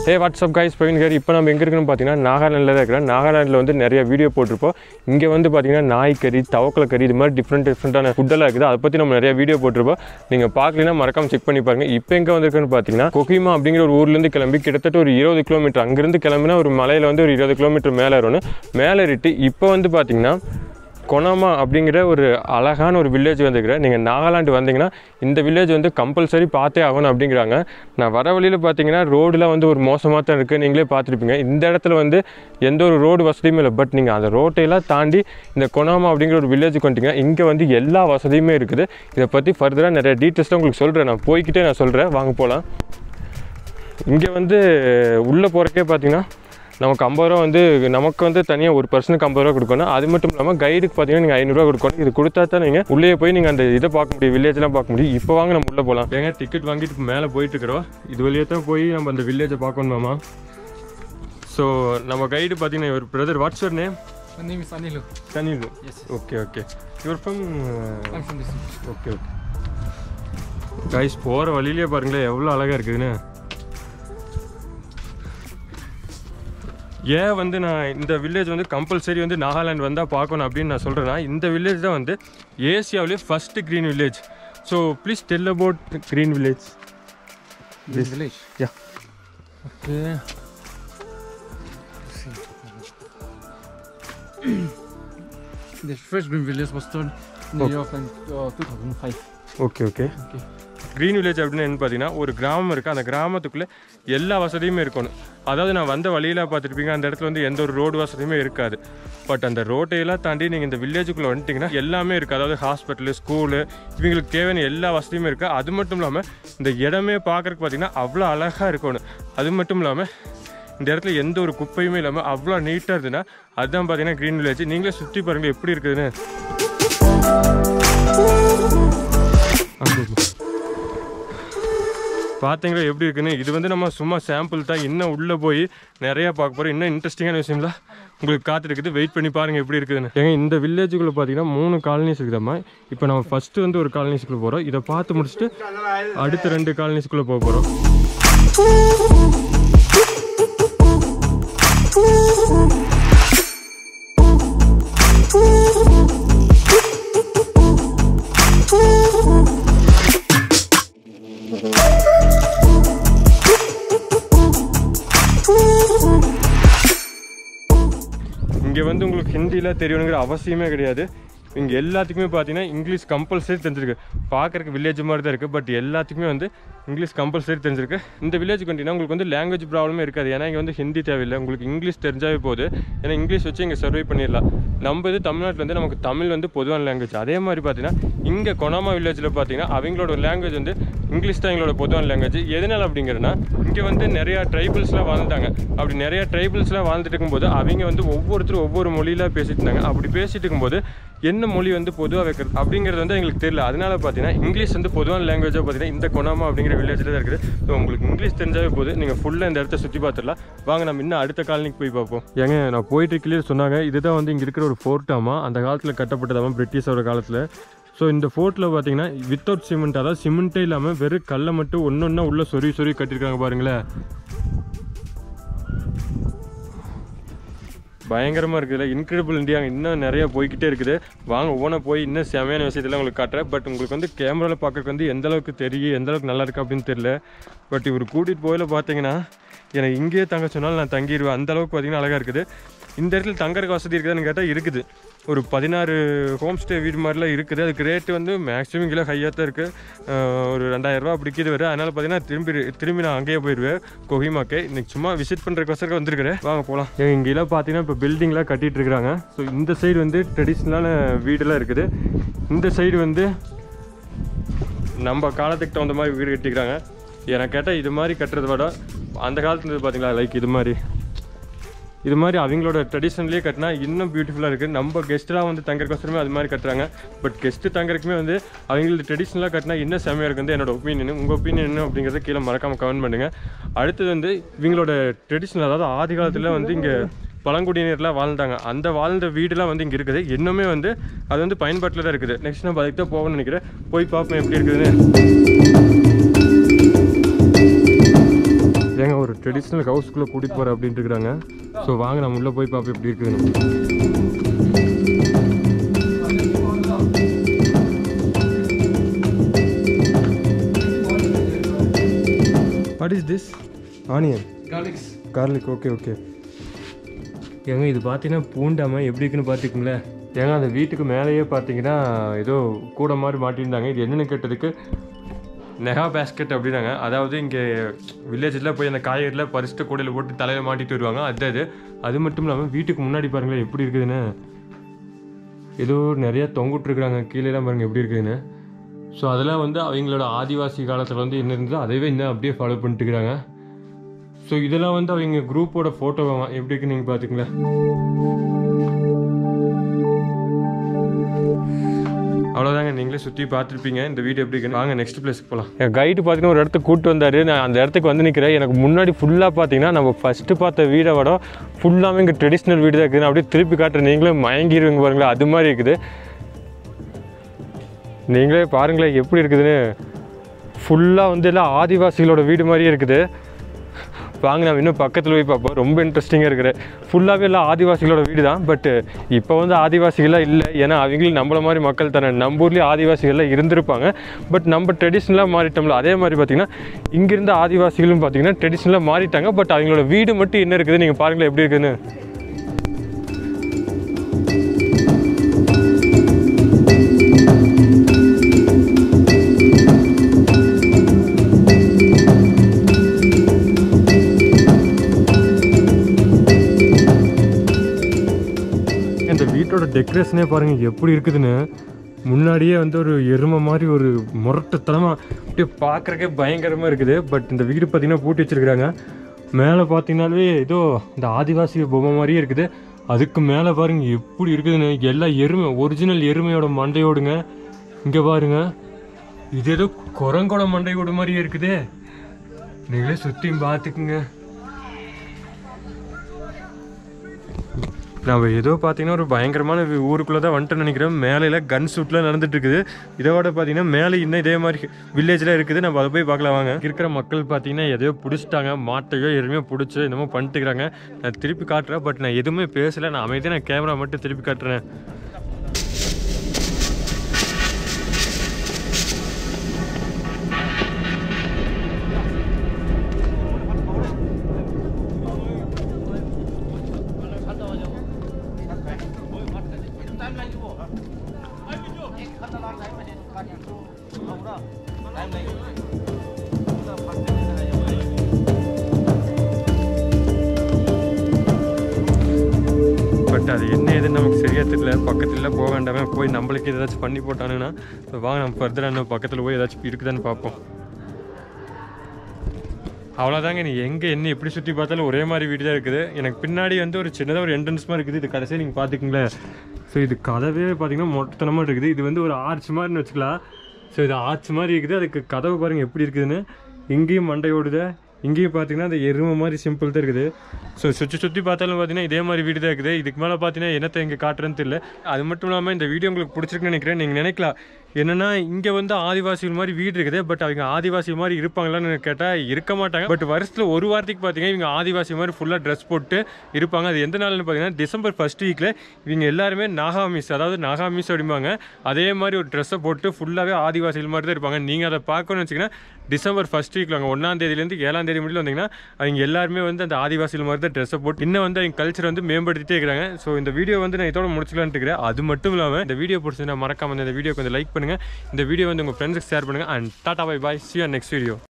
ஹே what's up guys Praveen care இப்போ நம்ம எங்கே இருக்குன்னு பார்த்தீங்கன்னா நாகாலாண்டில் தான் இருக்கிறோம் நாகாலாண்டில் வந்து நிறைய வீடியோ போட்டிருப்போம் இங்கே வந்து பார்த்தீங்கன்னா நாய்க்கறி தவக்கலை கறி இது மாதிரி டிஃப்ரெண்ட் டிஃப்ரெண்ட்டான ஃபுட்டெல்லாம் இருக்குது அதை பற்றி நம்ம நிறைய வீடியோ போட்டிருப்போம் நீங்கள் பார்க்கலனா மறக்காம செக் பண்ணி பாருங்க இப்போ எங்கே வந்திருக்குன்னு பார்த்தீங்கன்னா கொகிமா அப்படிங்கிற ஒரு ஊர்லேருந்து கிளம்பி கிட்டத்தட்ட ஒரு இருபது கிலோமீட்டர் அங்கேருந்து கிளம்பினா ஒரு மலையில் வந்து ஒரு இருபது கிலோமீட்டர் மேலே வரணும் மேலே ஏறிட்டு இப்போ வந்து பார்த்தீங்கன்னா கொனாமா அப்படிங்கிற ஒரு அழகான ஒரு வில்லேஜ் வந்துருக்கிறேன் நீங்கள் நாகாலாந்து வந்தீங்கன்னா இந்த வில்லேஜ் வந்து கம்பல்சரி பார்த்தே ஆகணும் அப்படிங்கிறாங்க நான் வர வழியில் பார்த்தீங்கன்னா ரோடுலாம் வந்து ஒரு மோசமாக தான் இருக்குது நீங்களே பார்த்துருப்பீங்க இந்த இடத்துல வந்து எந்த ஒரு ரோடு வசதியுமே இல்லை பட் நீங்கள் அந்த ரோட்டையெல்லாம் தாண்டி இந்த கொனாமா அப்படிங்கிற ஒரு வில்லேஜுக்கு வந்துட்டீங்கன்னா இங்கே வந்து எல்லா வசதியுமே இருக்குது இதை பற்றி ஃபர்தராக நிறைய டீட்டெயில்ஸ்லாம் உங்களுக்கு சொல்கிறேன் நான் போய்கிட்டே நான் சொல்கிறேன் வாங்க போகலாம் இங்கே வந்து உள்ளே போகிறக்கே பார்த்தீங்கன்னா நமக்கு ஐம்பது ரூபா வந்து நமக்கு வந்து தனியாக ஒரு பர்சனுக்கு ஐம்பது ரூபா கொடுக்கணும் அது மட்டும் இல்லாமல் கைடுக்கு பார்த்தீங்கன்னா நீங்கள் ஐநூறுரூவா கொடுக்கணும் இது கொடுத்தா தான் நீங்கள் உள்ளே போய் நீங்கள் அந்த இதை பார்க்க முடியும் வில்லேஜ்லாம் பார்க்க முடியும் இப்போ வாங்க நம்ம உள்ளே போகலாம் ஏங்க டிக்கெட் வாங்கிட்டு இப்போ மேலே போயிட்டு இருக்கிறோம் இது வழியாக தான் போய் நம்ம அந்த வில்லேஜை பார்க்கணுமாமா ஸோ நம்ம கைடு பார்த்தீங்கன்னா ஒரு brother what's your name My name is Anilu. தனில் Yes. Okay okay your from I'm from this. Okay okay guys போகிற வழியிலே பாருங்களேன் எவ்வளோ அழகாக இருக்குதுன்னு ஏன் வந்து நான் இந்த வில்லேஜ் வந்து கம்பல்சரி வந்து நாகாலாந்து வந்தால் பார்க்கணும் அப்படின்னு நான் சொல்கிறேன்னா இந்த வில்லேஜ் தான் வந்து ஏசியாவிலே first green village so please tell about green village This village. Yeah Okay. the first green village was started in the Oh. year of uh, 2005. Okay okay Okay. Green village அப்படின்னு என்ன பார்த்தீங்கன்னா ஒரு கிராமம் இருக்குது அந்த கிராமத்துக்குள்ளே எல்லா வசதியுமே இருக்கணும் அதாவது நான் வந்த வழியில் பார்த்துருப்பீங்க அந்த இடத்துல வந்து எந்த ஒரு ரோடு வசதியுமே இருக்காது பட் அந்த ரோட்டையெல்லாம் தாண்டி நீங்கள் இந்த வில்லேஜுக்குள்ளே வந்துட்டிங்கன்னா எல்லாமே இருக்குது அதாவது ஹாஸ்பிட்டலு ஸ்கூலு இவங்களுக்கு தேவையான எல்லா வசதியுமே இருக்குது அது மட்டும் இல்லாமல் இந்த இடமே பார்க்குறதுக்கு பார்த்தீங்கன்னா அவ்வளோ அழகாக இருக்கணும் அது மட்டும் இல்லாமல் இந்த இடத்துல எந்த ஒரு குப்பையுமே இல்லாமல் அவ்வளோ நீட்டாக இருந்துன்னா அதுதான் பார்த்தீங்கன்னா க்ரீன் வில்லேஜ் நீங்களே சுற்றி பாருங்கள் எப்படி இருக்குதுன்னு ஆமாம். பார்த்தீங்களா எப்படி இருக்குன்னு இது வந்து நம்ம சும்மா சாம்பிள் தான் இன்னும் உள்ளே போய் நிறையா பார்க்க போகிறோம் இன்னும் இன்ட்ரெஸ்டிங்கான விஷயம்லாம் உங்களுக்கு காத்திருக்குது வெயிட் பண்ணி பாருங்கள் எப்படி இருக்குதுன்னு ஏங்க இந்த வில்லேஜுக்குள்ளே பார்த்தீங்கன்னா மூணு காலனிஸ் இருக்குதாம்மா இப்போ நம்ம ஃபஸ்ட்டு வந்து ஒரு காலனிஸ்க்குள்ளே போகிறோம் இதை பார்த்து முடிச்சுட்டு அடுத்த ரெண்டு காலனிஸ்க்குள்ளே போக போகிறோம் இங்கே வந்து உங்களுக்கு ஹிந்தியில் தெரியணுங்கிற அவசியமே கிடையாது இங்கே எல்லாத்துக்குமே பார்த்தீங்கன்னா இங்கிலீஷ் கம்பல்சரி தெரிஞ்சிருக்கு பார்க்குறக்கு வில்லேஜ் மாதிரி தான் இருக்குது பட் எல்லாத்துக்குமே வந்து இங்கிலீஷ் கம்பல்சரி தெரிஞ்சிருக்கு இந்த வில்லேஜுக்கு வந்துட்டீங்கன்னா உங்களுக்கு வந்து லாங்குவேஜ் ப்ராப்ளமே இருக்காது ஏன்னா இங்கே வந்து ஹிந்தி தேவையில்லை உங்களுக்கு இங்கிலீஷ் தெரிஞ்சாவே போகுது ஏன்னா இங்கிலீஷ் வச்சு இங்கே சர்வை பண்ணிடலாம் நம்ம இது தமிழ்நாட்டில் வந்து நமக்கு தமிழ் வந்து பொதுவான லாங்குவேஜ் அதே மாதிரி பார்த்தீங்கன்னா இங்கே கொனாமா வில்லேஜில் பார்த்தீங்கன்னா அவங்களோட லாங்குவேஜ் வந்து இங்கிலீஷ் தான் எங்களோட பொதுவான லாங்குவேஜ் எதனால் அப்படிங்கிறனா இங்கே வந்து நிறையா ட்ரைபிள்ஸ்லாம் வாழ்ந்துட்டாங்க அப்படி நிறையா ட்ரைபிள்ஸ்லாம் வாழ்ந்துட்டு இருக்கும்போது அவங்க வந்து ஒவ்வொருத்தரும் ஒவ்வொரு மொழியில் பேசிட்டு இருந்தாங்க அப்படி பேசிட்டு இருக்கும்போது என்ன மொழி வந்து பொதுவாக வைக்கிறது அப்படிங்கிறது வந்து எங்களுக்கு தெரியல அதனால பார்த்தீங்கன்னா இங்கிலீஷ் வந்து பொதுவான லாங்குவேஜாக பார்த்தீங்கன்னா இந்த கொனாமா அப்படிங்கிற வில்லேஜில் தான் இருக்குது ஸோ உங்களுக்கு இங்கிலீஷ் தெரிஞ்சாவே போது நீங்கள் ஃபுல்லாக இந்த இடத்த சுற்றி பார்த்துடலாம் வாங்க நம்ம இன்னும் அடுத்த காலனிக்கு போய் பார்ப்போம் ஏங்க நான் போயிட்டு கிளியர் சொன்னாங்க இதுதான் வந்து இங்கே இருக்கிற ஒரு ஃபோர்ட்டாமா அந்த காலத்தில் கட்டப்பட்டதாமா பிரிட்டிஷோட காலத்தில் ஸோ இந்த ஃபோர்ட்டில் பார்த்தீங்கன்னா வித்தவுட் சிமெண்ட் அதாவது சிமெண்ட்டே இல்லாமல் வெறும் கல்லை மட்டும் ஒன்று ஒன்றா உள்ளே சொறி சொறி கட்டியிருக்காங்க பாருங்களேன் பயங்கரமாக இருக்குதுல்ல இன்க்ரெடிபிள் இந்தியா இன்னும் நிறைய போய்கிட்டே இருக்குது வாங்க ஓன போய் இன்னும் செமையான விஷயத்தெல்லாம் உங்களுக்கு காட்டுறேன் பட் உங்களுக்கு வந்து கேமராவில் பார்க்கறதுக்கு வந்து எந்த அளவுக்கு தெரியும் எந்த அளவுக்கு நல்லா இருக்கு அப்படின்னு தெரியல பட் இவர் கூட்டிகிட்டு போயில பார்த்தீங்கன்னா எனக்கு இங்கேயே தங்க சொன்னாலும் நான் தங்கிடுவேன் அந்த அளவுக்கு பார்த்தீங்கன்னா அழகாக இருக்குது இந்த இடத்துல தங்கறதுக்கு வசதி இருக்குதான்னு கேட்டால் இருக்குது ஒரு பதினாறு ஹோம் ஸ்டே வீடு மாதிரிலாம் இருக்குது அதுக்கு ரேட்டு வந்து மேக்ஸிமம் கிலோ ஹையாக தான் இருக்குது ஒரு ரெண்டாயிரரூவா அப்படி கீது வரும் அதனால் பார்த்தீங்கன்னா திரும்பி திரும்பி நான் அங்கேயே போயிடுவேன் கொஹிமாக்கே இன்னைக்கு சும்மா விசிட் பண்ணுறதுக்கோசரம் வந்திருக்கிறேன் வாங்க போகலாம் இங்கெல்லாம் பார்த்தீங்கன்னா இப்போ பில்டிங்லாம் கட்டிட்டு இருக்கிறாங்க ஸோ இந்த சைடு வந்து ட்ரெடிஷ்னலான வீடெல்லாம் இருக்குது இந்த சைடு வந்து நம்ம காலத்துக்கு தகுந்த மாதிரி வீடு கட்டிக்கிறாங்க எனக்கு கேட்டால் இது மாதிரி கட்டுறத விட அந்த காலத்துல இருந்து பார்த்தீங்களா லைக் இது மாதிரி இது மாதிரி அவங்களோட ட்ரெடிஷன்லேயே கட்டினா இன்னும் பியூட்டிஃபுல்லாக இருக்குது நம்ம கெஸ்ட்லாம் வந்து தங்கறக்கோசரமே அது மாதிரி கட்டுறாங்க பட் கெஸ்ட்டு தங்கறதுக்குமே வந்து அவங்களுக்கு ட்ரெடிஷ்னலாக கட்டினா இன்னும் செம்மையாக இருக்குது என்னோட ஒப்பீனியன் உங்கள் ஒப்பீனியன் என்ன அப்படிங்கிறத கீழே மறக்காமல் கமெண்ட் பண்ணுங்கள் அடுத்தது வந்து இவங்களோட ட்ரெடிஷ்னல் அதாவது ஆதி காலத்தில் வந்து இங்கே பழங்குடியினர்லாம் வாழ்ந்தாங்க அந்த வாழ்ந்த வீடுலாம் வந்து இங்கே இருக்குது இன்னுமே வந்து அது வந்து பயன்பாட்டில் தான் இருக்குது நெக்ஸ்ட் நம்ம அதுக்கு தான் போகணும்னு நினைக்கிறேன் போய் பார்ப்போம் எப்படி இருக்குதுன்னு ஏங்க ஒரு ட்ரெடிஷ்னல் ஹவுஸ்க்குள்ளே கூட்டிகிட்டு போகிறேன் அப்படின்ட்டு இருக்கிறாங்க ஸோ வாங்க நம்ம உள்ளே போய் பார்ப்போம் எப்படி இருக்குதுன்னு what is this onion Garlics. Garlic okay okay ஏங்க இது பார்த்தீங்கன்னா பூண்டாம எப்படி இருக்குன்னு பார்த்துக்குங்களேன் ஏங்க அந்த வீட்டுக்கு மேலேயே பார்த்தீங்கன்னா ஏதோ கூட மாதிரி மாட்டியிருந்தாங்க இது என்னென்னு கேட்டதுக்கு நெகா பேஸ்கெட் அப்படின்னாங்க அதாவது இங்கே வில்லேஜில் போய் அந்த காய்கறியில் பறிச்சுட்டு கூடையில் போட்டு தலையில் மாட்டிட்டு வருவாங்க அது அது அது மட்டும் இல்லாமல் வீட்டுக்கு முன்னாடி பாருங்களேன் எப்படி இருக்குதுன்னு ஏதோ நிறைய தொங்குட்ருக்குறாங்க கீழேலாம் பாருங்கள் எப்படி இருக்குதுன்னு ஸோ அதெல்லாம் வந்து அவங்களோட ஆதிவாசி காலத்தில் வந்து என்ன இருந்ததோ அதைவே இன்னும் அப்படியே ஃபாலோ பண்ணிட்டு இருக்கிறாங்க ஸோ இதெல்லாம் வந்து அவங்க குரூப்போட ஃபோட்டோ எப்படி இருக்குன்னு நீங்கள் பார்த்துங்களேன் அவ்வளோதாங்க நீங்களே சுற்றி பார்த்துருப்பீங்க இந்த வீடியோ எப்படி இருக்குன்னு வாங்க நெக்ஸ்ட் பிளேஸ்க்கு போகலாம் என் கைடு பார்த்தீங்கன்னா ஒரு இடத்துக்கு கூப்பிட்டு வந்தார் நான் அந்த இடத்துக்கு வந்து நிற்கிறேன் எனக்கு முன்னாடி ஃபுல்லாக பார்த்தீங்கன்னா நம்ம ஃபஸ்ட்டு பார்த்த வீடை விட ஃபுல்லாகவே இங்கே ட்ரெடிஷ்னல் வீடு தான் இருக்குது நான் அப்படியே திருப்பி காட்டுறேன் நீங்களே மயங்கிடுவீங்க பாருங்களேன் அது மாதிரி இருக்குது நீங்களே பாருங்களேன் எப்படி இருக்குதுன்னு ஃபுல்லாக வந்து எல்லாம் ஆதிவாசிகளோட வீடு மாதிரியே இருக்குது வாங்க நம்ம இன்னும் பக்கத்தில் போய் பார்ப்போம் ரொம்ப இன்ட்ரெஸ்டிங்காக இருக்குது ஃபுல்லாகவே எல்லாம் ஆதிவாசிகளோட வீடு தான் பட் இப்போ வந்து ஆதிவாசிகள்லாம் இல்லை ஏன்னா அவங்களும் நம்மள மாதிரி மக்கள் தானே நம்ம ஊர்லேயும் ஆதிவாசிகள்லாம் இருந்திருப்பாங்க பட் நம்ம ட்ரெடிஷ்னலாக மாறிட்டோம்ல அதே மாதிரி பார்த்தீங்கன்னா இங்கிருந்த ஆதிவாசிகளும் பார்த்தீங்கன்னா ட்ரெடிஷ்னலாக மாறிட்டாங்க பட் அவங்களோட வீடு மட்டும் என்ன இருக்குது நீங்கள் பாருங்களேன் எப்படி இருக்குன்னு இந்த வீட்டோட டெக்கரேஷனே பாருங்க எப்படி இருக்குதுன்னு முன்னாடியே வந்து ஒரு எருமை மாதிரி ஒரு முரட்டுத்தனமாக அப்படியே பார்க்குறக்கே பயங்கரமாக இருக்குது பட் இந்த வீடு பார்த்தீங்கன்னா பூட்டி வச்சிருக்கிறாங்க மேலே பார்த்தீங்கன்னாலே ஏதோ இந்த ஆதிவாசி பொம்மை மாதிரியே இருக்குது அதுக்கு மேலே பாருங்க எப்படி இருக்குதுன்னு எல்லா எருமை ஒரிஜினல் எருமையோட மண்டையோடுங்க இங்கே பாருங்க இது ஏதோ குரங்கோட மண்டையோடு மாதிரியே இருக்குதே நீங்களே சுற்றியும் பார்த்துக்குங்க நம்ம ஏதோ பார்த்தீங்கன்னா ஒரு பயங்கரமான ஊருக்குள்ளே தான் வந்துட்டு நினைக்கிறேன் மேலையில் கன் ஷூட்லாம் நடந்துட்டு இருக்குது இதோட பார்த்தீங்கன்னா மேலே இன்னும் இதே மாதிரி வில்லேஜில் இருக்குது நம்ம அதை போய் பார்க்கலாம் வாங்க இருக்கிற மக்கள் பார்த்தீங்கன்னா எதையோ பிடிச்சிட்டாங்க மாட்டையோ எதுவுமே பிடிச்சி என்னமோ பண்ணிட்டுக்கிறாங்க நான் திருப்பி காட்டுறேன் பட் நான் எதுவுமே பேசலை நான் அமைதியாக நான் கேமரா மட்டும் திருப்பி காட்டுறேன் பட் அது என்ன ஏதுன்னு நமக்கு சரியா தெரியல பக்கத்துல போக வேண்டாமே போய் நம்மளுக்கு ஏதாச்சும் பண்ணி போட்டானுங்கன்னா இப்போ வாங்க நம்ம ஃபர்தராக இன்னும் பக்கத்தில் போய் ஏதாச்சும் இருக்குதான்னு பார்ப்போம் அவ்வளோதாங்க நீ எங்கே என்ன எப்படி சுற்றி பார்த்தாலும் ஒரே மாதிரி வீடு தான் இருக்குது எனக்கு பின்னாடி வந்து ஒரு சின்னதாக ஒரு என்ட்ரன்ஸ் மாதிரி இருக்குது இது கடைசியாக நீங்கள் பார்த்துக்குங்களேன் ஸோ இது கதவே பார்த்தீங்கன்னா மொட்டத்தனமாக இருக்குது இது வந்து ஒரு ஆர்ச் மாதிரின்னு வச்சுக்கலாம் ஸோ இது ஆர்ச் மாதிரி இருக்குது அதுக்கு கதவு பாருங்கள் எப்படி இருக்குதுன்னு இங்கேயும் மண்டை ஓடுது இங்கேயும் பார்த்தீங்கன்னா அந்த எருமை மாதிரி சிம்பிள் தான் இருக்குது ஸோ சுற்றி சுற்றி பார்த்தாலும் பார்த்தீங்கன்னா இதே மாதிரி வீடு தான் இருக்குது இதுக்கு மேலே பார்த்தீங்கன்னா என்னத்தை இங்கே காட்டுறேன்னு தெரியல அது மட்டும் இல்லாமல் இந்த வீடியோ உங்களுக்கு பிடிச்சிருக்குன்னு நினைக்கிறேன் நீங்கள் நினைக்கலாம் என்னன்னா இங்கே வந்து ஆதிவாசிகள் மாதிரி வீடு இருக்குது பட் அவங்க ஆதிவாசி மாதிரி இருப்பாங்களான்னு கேட்டால் இருக்க மாட்டாங்க பட் வருஷத்தில் ஒரு வாரத்துக்கு பார்த்தீங்கன்னா இவங்க ஆதிவாசி மாதிரி ஃபுல்லாக ட்ரெஸ் போட்டு இருப்பாங்க அது எந்த நாள்னு பார்த்தீங்கன்னா டிசம்பர் ஃபர்ஸ்ட் வீக்கில் இவங்க எல்லாருமே நாகாமிஸ் அதாவது நாகாமிஸ் அப்படிம்பாங்க அதே மாதிரி ஒரு ட்ரெஸ்ஸை போட்டு ஃபுல்லாகவே ஆதிவாசிகள் மாதிரி தான் இருப்பாங்க நீங்கள் அதை பார்க்கணும்னு வச்சிங்கன்னா டிசம்பர் ஃபர்ஸ்ட் வீக்கில் அங்கே ஒன்றாம் தேதியிலேருந்து ஏழாம் தேதி முடியல வந்தீங்கன்னா அவங்க எல்லாருமே வந்து அந்த ஆதிவாசிகள் மாதிரி தான் ட்ரெஸ்ஸை போட்டு இன்னும் வந்து அவங்க கல்ச்சர் வந்து மேம்படுத்திட்டே இருக்கிறாங்க ஸோ இந்த வீடியோ வந்து நான் இதோட முடிச்சுக்கலான்ட்டு இருக்கிறேன் அது மட்டும் இல்லாமல் இந்த வீடியோ பிடிச்சதுன்னா மறக்காம இந்த வீடியோ கொஞ்சம் லைக் பண்ணுங்கள் இந்த வீடியோ வந்து உங்கள் ஃப்ரெண்ட்ஸுக்கு ஷேர் பண்ணுங்கள் and tata bye bye see next video